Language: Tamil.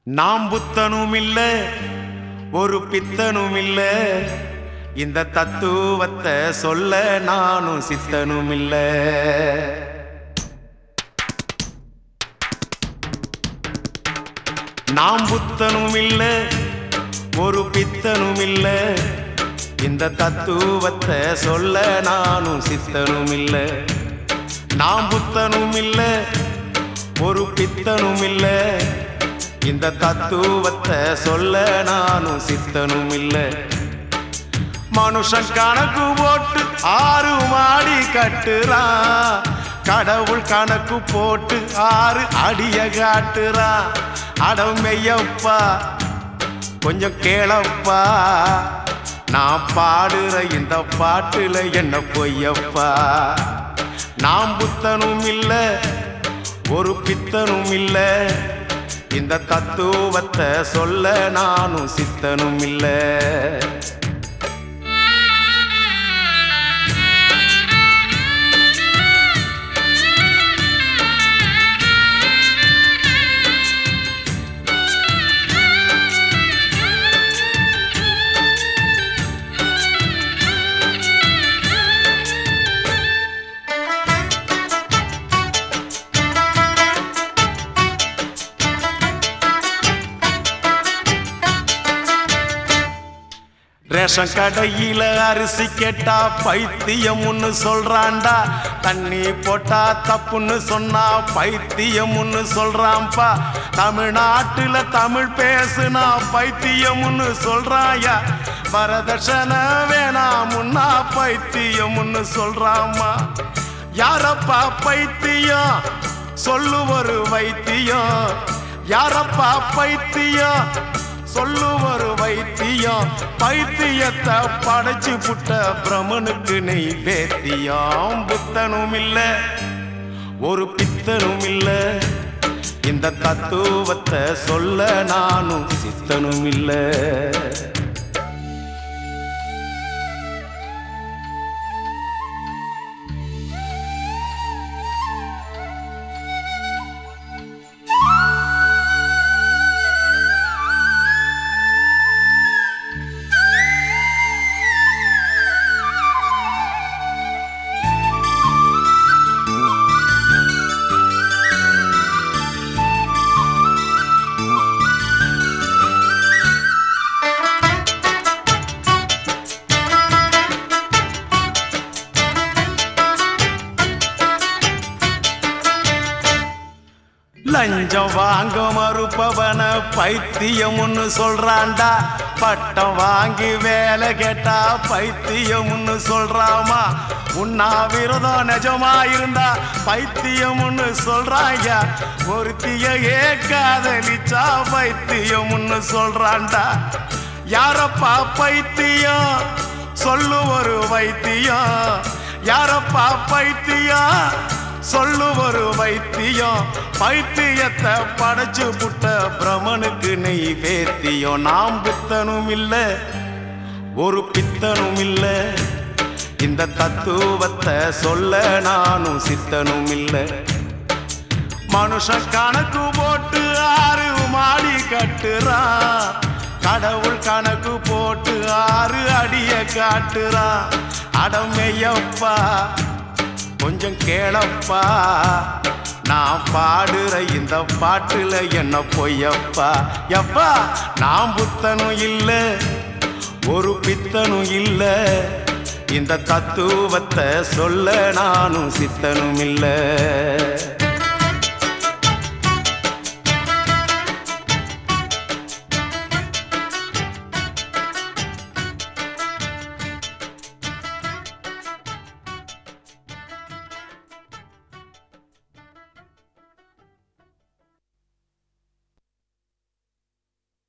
நாம் புத்தனும் இல்ல ஒரு பித்தனும் இல்ல இந்த தத்துவத்தை சொல்ல நானும் சித்தனும் இல்ல நாம் புத்தனும் இல்ல ஒரு பித்தனும் இல்ல இந்த தத்துவத்தை சொல்ல நானும் சித்தனும் இல்ல நாம் புத்தனும் இல்ல ஒரு பித்தனும் இல்ல இந்த தத்துவத்தை சொல்ல நானும் சித்தனும் இல்ல மனுஷன் கணக்கு போட்டு ஆறு மாடி கட்டுறான் கடவுள் கணக்கு போட்டு ஆறு அடிய காட்டுறான் அடமையப்பா கொஞ்சம் கேளப்பா நான் பாடுற இந்த பாட்டுல என்ன பொய்யப்பா நாம் புத்தனும் இல்ல ஒரு பித்தனும் இல்ல இந்த தத்துவத்தை சொல்ல நானும் சித்தனும் இல்லை ரேஷன் கடையில அரிசி கேட்டா பைத்தியம்னு சொல்றான்டா தண்ணி போட்டா தப்புன்னு சொன்னா பைத்தியம்னு சொல்றான்பா தமிழ்நாட்டுல தமிழ் பேசுனா பைத்தியம்னு சொல்றாயா வரதட்சணை வேணாமுன்னா பைத்தியம்னு சொல்றாமா யாரப்பா பைத்தியம் சொல்லு ஒரு வைத்தியம் யாரப்பா பைத்தியம் சொல்லு ஒரு வைத்தியம் பைத்தியத்தை படைச்சு புட்ட பிரமனுக்கு நெய் வேத்தியம் புத்தனும் இல்ல ஒரு பித்தனும் இல்ல இந்த தத்துவத்தை சொல்ல நானும் சித்தனும் இல்லை லஞ்சம் வாங்க மறுப்பவன பைத்தியம்னு சொல்றான்டா பட்டம் வாங்கி வேலை கேட்டா பைத்தியம்னு சொல்றாமா உண்ணாவிரதம் நிஜமா இருந்தா பைத்தியம்னு சொல்றாங்க ஒருத்திய ஏ காதலிச்சா பைத்தியம்னு சொல்றான்டா யாரப்பா பைத்தியம் சொல்லு ஒரு வைத்தியம் யாரப்பா பைத்தியம் சொல்லு ஒரு வைத்தியம் பைத்தியத்தை படைச்சு புட்ட பிரமனுக்கு நெய் வேத்தியம் நாம் பித்தனும் இல்ல ஒரு பித்தனும் இல்ல இந்த தத்துவத்தை சொல்ல நானும் சித்தனும் இல்ல மனுஷன் கணக்கு போட்டு ஆறு மாடி கட்டுறான் கடவுள் கணக்கு போட்டு ஆறு அடிய காட்டுறான் அடமையப்பா கொஞ்சம் கேளப்பா நான் பாடுற இந்த பாட்டுல என்ன பொய்யப்பா எப்பா நான் புத்தனும் இல்ல ஒரு பித்தனும் இல்ல இந்த தத்துவத்தை சொல்ல நானும் சித்தனும் இல்லை